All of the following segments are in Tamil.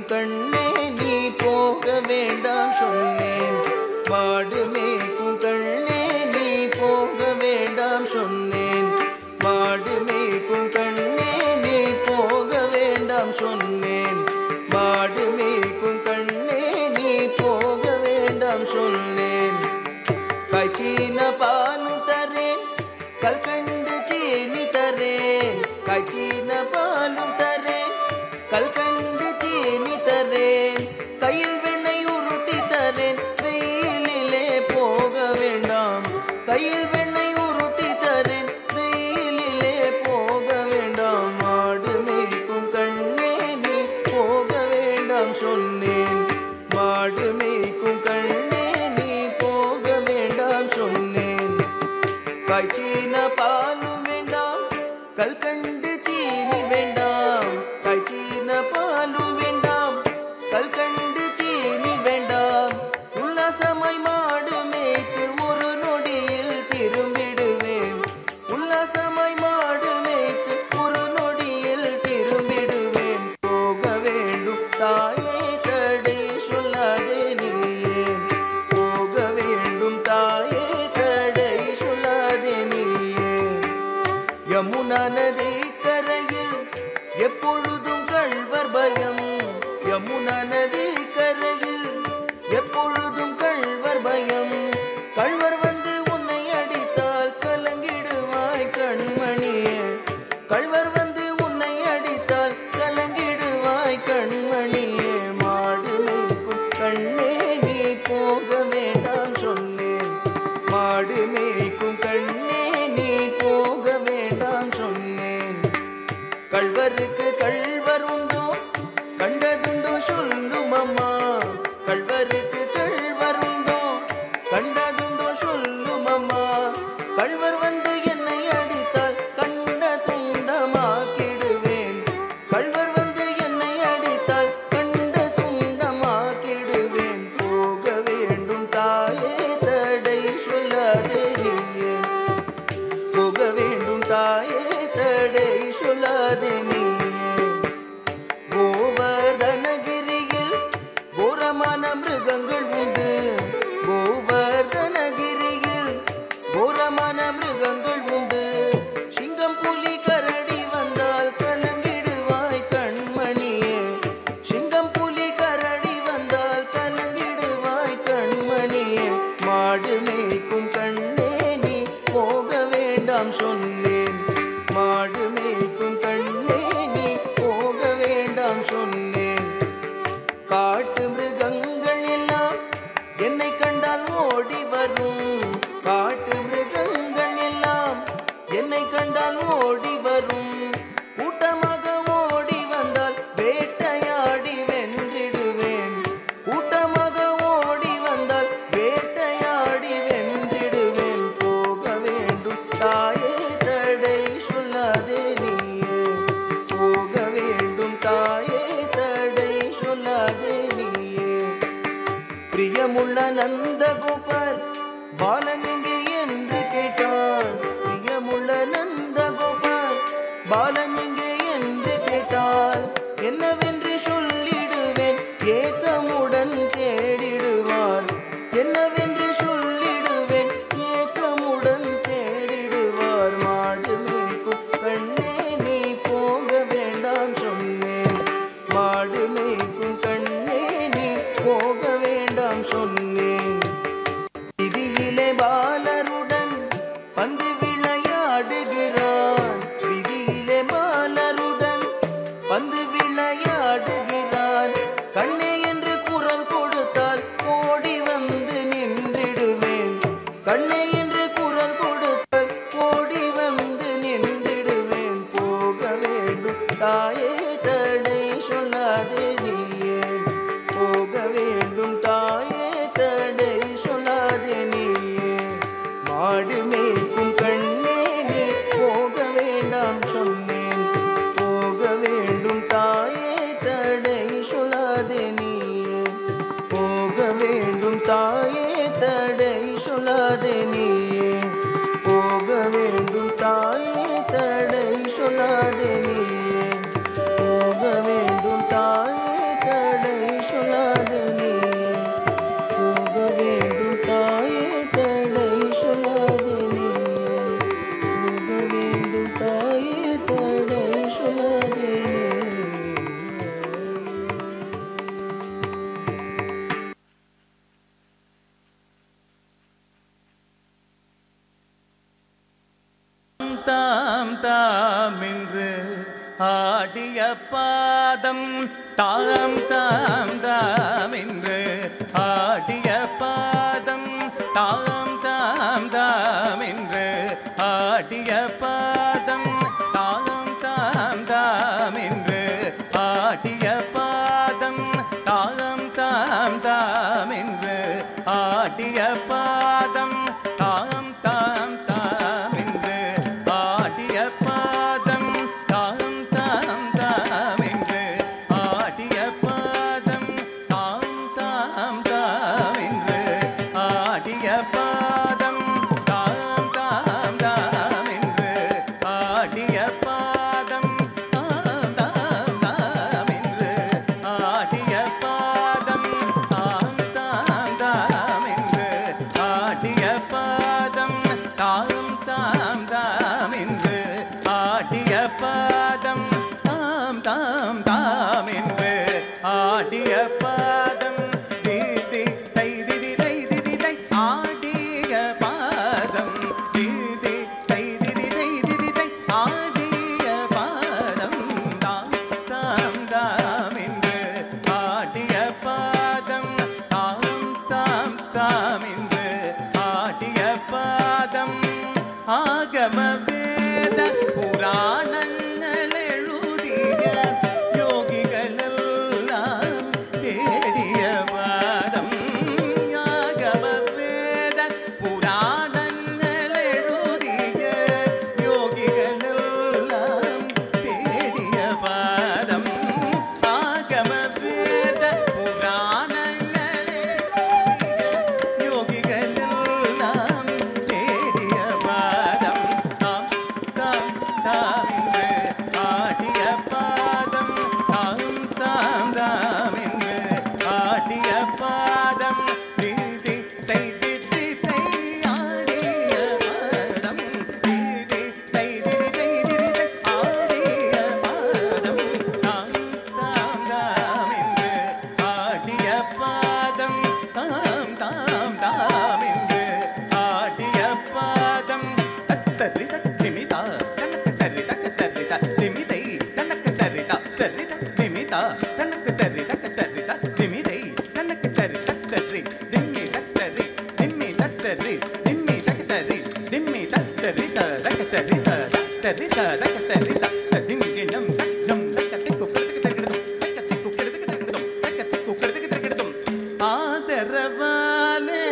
மேய்க்கும் கண்ணே நீ போக வேண்டாம் சொன்னேன் மாடு மேய்க்கும் கண்ணே நீ போக வேண்டாம் சொன்னேன் மாடு மேய்க்கும் கண்ணே நீ போக வேண்டாம் சொன்னேன் மாடு மேய்க்கும் கண்ணே நீ போக வேண்டாம் சொன்னேன் காய்ச்சின பாலும் தரேன் கல்கண்டு சீனி தரேன் காய்ச்சின பாலும் தரேன் கல்கண்டு சீனி தரேன் கையில் வெண்ணெய் உருட்டி தரேன் வெயிலிலே போக வேண்டாம் கையில் வெண்ணெய் உருட்டி தரேன் வெயிலிலே போக வேண்டாம் மாடு மேய்க்கும் கண்ணே நீ போக வேண்டாம் சொன்னேன் மாடு மேய்க்கும் கண்ணே நீ போக வேண்டாம் சொன்னேன் காய்ச்சின பாலும் வேண்டாம் கல்கண்டு சீனி வேண்டாம் காய்ச்சின பாலும் வேண்டாம் கல்கண்டு சீனி வேண்டாம் உல்லாசமாய் மாடு மேய்த்து ஒரு நொடியில் திரும்பிடுவேன் உல்லாசமாய் மாடு மேய்த்து ஒரு நொடியில் திரும்பிடுவேன் போக வேண்டும் தாயே தடை சொல்லாதே நீயே போக வேண்டும் தாயே தடை சொல்லாதே நீயே யமுனா நதி கரையில் எப்பொழுதும் கள்வர் பயம் யமுனா நதி கரையில் எப்பொழுதும் கள்வர் பயம் கள்வர் வந்து உன்னை அடித்தால் கலங்கிடுவாய் கண்மணியே கள்வர் வந்து உன்னை அடித்தால் கலங்கிடுவாய் கண்மணியே மாடு மேய்க்கும் கண்ணே நீ போக வேண்டாம் சொன்னேன் மாடு மேய்க்கும் கண்ணே நீ போக வேண்டாம் சொன்னேன் கள்வருக்கு கள்வர் உண்டோ கண்டதுண்டோ சொல்லும் அம்மா கள்வருக்கு கள்வர் உண்டோ கண்டதுண்டோ சொல்லும் அம்மா கள்வர் வந்து என்னை அடித்தால் கண்ட துண்டமாக்கிடுவேன் கள்வர் வந்து என்னை அடித்தால் கண்ட துண்டமாக்கிடுவேன் போக வேண்டும் தாயே தடை சொல்லாதே நீயே போக வேண்டும் தாயே தடை சொல்லாதே நீயே கோவர்தனகிரியில் கோரமான மிருகங்கள் உண்டு கோவர்தனகிரியில் கோரமான மிருகங்கள் உண்டு சிங்கம் புலி கரடி வந்தால் கலங்கிடுவாய் கண்மணியே சிங்கம் புலி கரடி வந்தால் கலங்கிடுவாய் கண்மணியே மாடு மேய்க்கும் கண்ணே நீ போக வேண்டாம் சொன்னேன் மாடு மேய்க்கும் கண்ணே நீ போக வேண்டாம் சொன்னேன் காட்டு மிருகங்கள் எல்லாம் என்னை கண்டால் ஓடி வரும் காட்டு மிருகங்கள் எல்லாம் என்னை கண்டால் ஓடி வரும் கூட்டமாக ஓடி வந்தால் வேட்டையாடி வென்றிடுவேன் கூட்டமாக ஓடி வந்தால் வேட்டையாடி வென்றிடுவேன் போக வேண்டும் தாயே தடை சொல்லாதே நீயே போக வேண்டும் தாயே தடை சொல்லாதே நீயே பிரியமுள்ள நந்தகோபர் பாலன் எங்கே என்று கேட்டான் பிரியமுள்ள நந்தகோபர் பாலன் எங்கே என்று கேட்டால் என்னவென்று சொல்லிடுவேன் ஏக்கமுடன் தேடிடுவார் என்னவென்று சொல்லிடுவேன் ஏக்கமுடன் தேடிடுவார் மாடு மேய்க்கும் கண்ணே நீ போக வேண்டாம் சொன்னேன் மாடு மேய்க்கும் கண்ணே நீ போக வேண்டாம் சொன்னேன் விதியிலே பாலருடன் பந்து விளையாடுகிறான் விதியிலே பாலருடன் பந்து விளையாடுகிறான் கண்ணே என்று குரல் கொடுத்தால் ஓடி வந்து நின்றிடுவேன் கண்ணே என்று குரல் கொடுத்தால் ஓடி வந்து நின்றிடுவேன் போக வேண்டும் தாயே தடை சொல்லாதே நீயே போக வேண்டும் தாயே தடை சொல்லாதே நீயே மாடு மேய்க்கும் கண்ணே நீ போக வேண்டாம் சொன்னேன் போக வேண்டும் தாயே தடை சொல்லாதே நீயே போக வேண்டும் தாயே தடை சொல்லாதே நீயே போக வேண்டும் தாயே தடை சொல்லாதே நீயே போக வேண்டும் தாயே பாதம் தாம் தாம் தாம் என்று ஆடிய பாதம் தாம் தாம் தாம் என்று ஆடிய பாதம் தாம் தாம் தாம் என்று ஆடிய பாதம் தாம் தாம் தாம் என்று ஆடிய பாதம் தாம் தாம் தாம் என்று ஆடிய பாதம் தாம் தாம் தாம் என்று ஆடிய பாதம் தாம் தாம் தாம் என்று ஆடிய பாதம் தாம் தாம் தாம் என்று ஆடிய பாதம் தாம் தாம் தாம் என்று ஆடிய பாதம் தாம் தாம் தாம் என்று ஆடிய பாதம் தாம் தாம் தாம் என்று ஆடிய பாதம் தாம் தாம் தாம் என்று ஆடிய பாதம் தீதி தை திதி தை திதி தை ஆடிய பாதம் தீதி தை திதி தை திதி தை ஆடிய பாதம் தாம் தாம் தாம் என்று ஆடிய பாதம் தாம் தாம் தாம் என்று ஆடிய பாதம் ஆகம வேத புராணங்கள் எழுதிய யோகிகளெல்லாம் தேடிய பாதம் ஆகம வேத புராணங்கள் எழுதிய யோகிகளெல்லாம் தேடிய பாதம் ஆகம வேத புராணங்கள் எழுதிய யோகிகளெல்லாம் தேடிய பாதம் தாம் தாம் தாம் என்று ஆடிய பாதம் தாம் தாம் தாம் என்று ஆடிய பாதம் தீதி தை திதி தை ஆடிய பாதம் தீதி தை திதி தை திதி தை ஆடிய பாதம் தாம் தாம் தாம் என்று ஆடிய பாதம் தாம் தாம் தாம் என்று ஆடிய பாதம் தத்தரி தத்திமிதா கணக்கு தரி தக்க தரி தத்திமிதை கணக்கு தரி தத்தரி தத்திமிதா கணக்கு தரி தக்க தரி தத்திமிதை கணக்கு தரி தத்தரி திம்மி தத்தரி திம்மி தத்தரி திம்மி தக்கத்தரி திம்மி தத்தரி தக்க தரி தத்தரி தக்க தரி தத்திமிகினம் தக்கம் தக்கத்தை குக்கிறதுக்கு தகிடுதும் தக்கத்தை குக்கிறதுக்கு தகிடுதும் தக்கத்தை குக்கிறதுக்கு தகிடுதும் ஆதரவாலே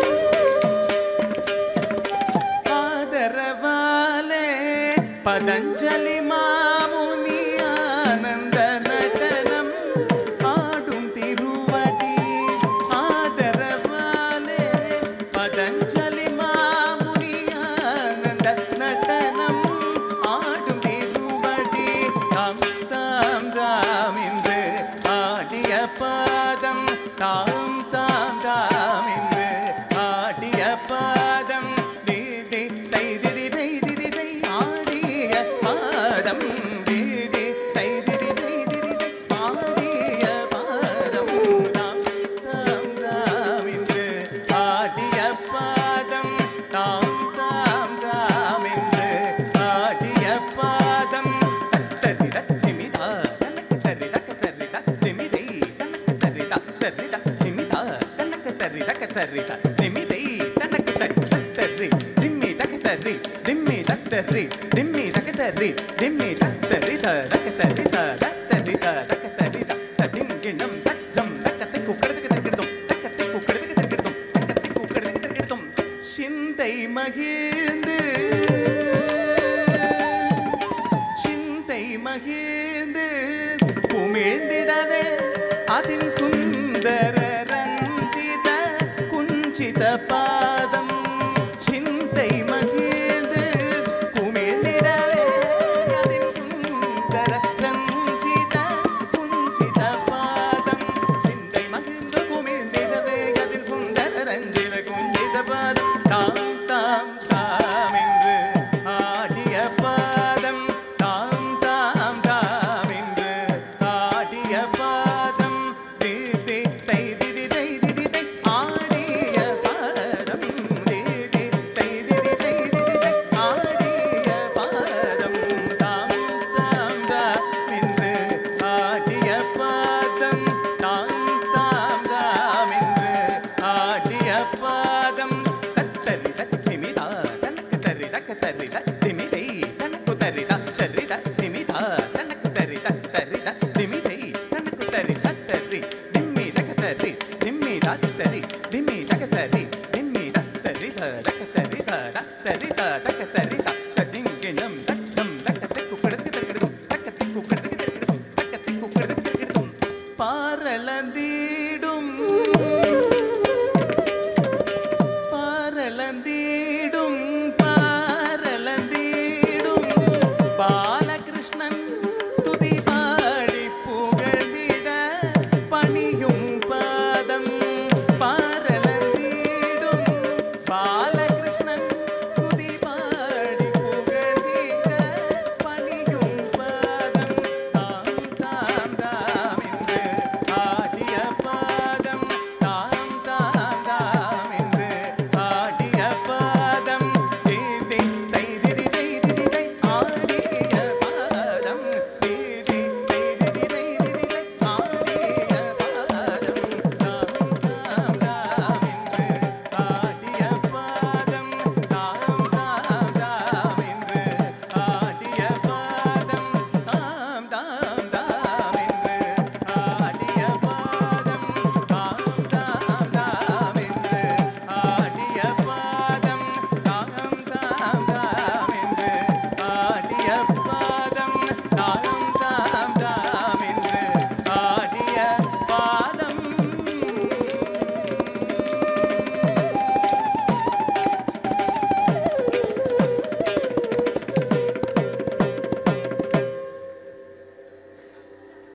ஆதரவாலே பதஞ்சலி மாமுனி ஆனந்த நடனம் ஆடும் திருவடி ஆதரவாலே பதஞ்சலி மாமுனி ஆனந்த நடனம் ஆடும் திருவடி தாம் தாம் தாம் என்று ஆடிய பாதம் தாம் தாம் தாம் என்று ஆடிய பாதம் தீதி தை திதி தை திதி தை ஆடிய பாதம் தீதி தை திதி தை திதி தை ஆடிய பாதம் தாம் தாம் தாம் என்று ஆடிய பாதம் தாம் தாம் தாம் என்று ஆடிய பாதம் தத்தரி தத்திமிதா கணக்கு தரி தக்க தரி தத்திமிதை கணக்கு தரி தத்தரி தத்திமிதா கணக்கு தரி தக்க தரி தத்திமிதை கணக்கு தரி தத்தரி திம்மி தக்க தரி திம்மி தத்தரி திம்மி தக்க தரி திம்மி தத்தரி தக்க தரி தத்தரி தக்க தரி தடிங்கினம் தஜம் தக்கத்தை குக்கிறதுக்கு தக்கிடுதும் தக்கத்தை குக்கிறதுக்கு தக்கிடுதும் தக்கத்தை குக்கிறதுக்கு தக்கிடுதும் சிந்தை மகிழ்ந்து சிந்தை மகிழ்ந்து குமிழ்ந்திடவே அதில் சுந்தர ரஞ்சித குஞ்சித பாதம் சிந்தை மகிழ்ந்து குமிழ்ந்திடவே அதில் சுந்தர ரஞ்சித குஞ்சித பாதம் சிந்தை மகிழ்ந்து குமிழ்ந்திடவே அதில் சுந்தர ரஞ்சித குஞ்சித பாதம் தாம் தாம் தாம் என்று ஆடிய பாதம் தாம் தாம் தாம் என்று ஆடிய பாதம் தீதி தை மலர்ந்தீ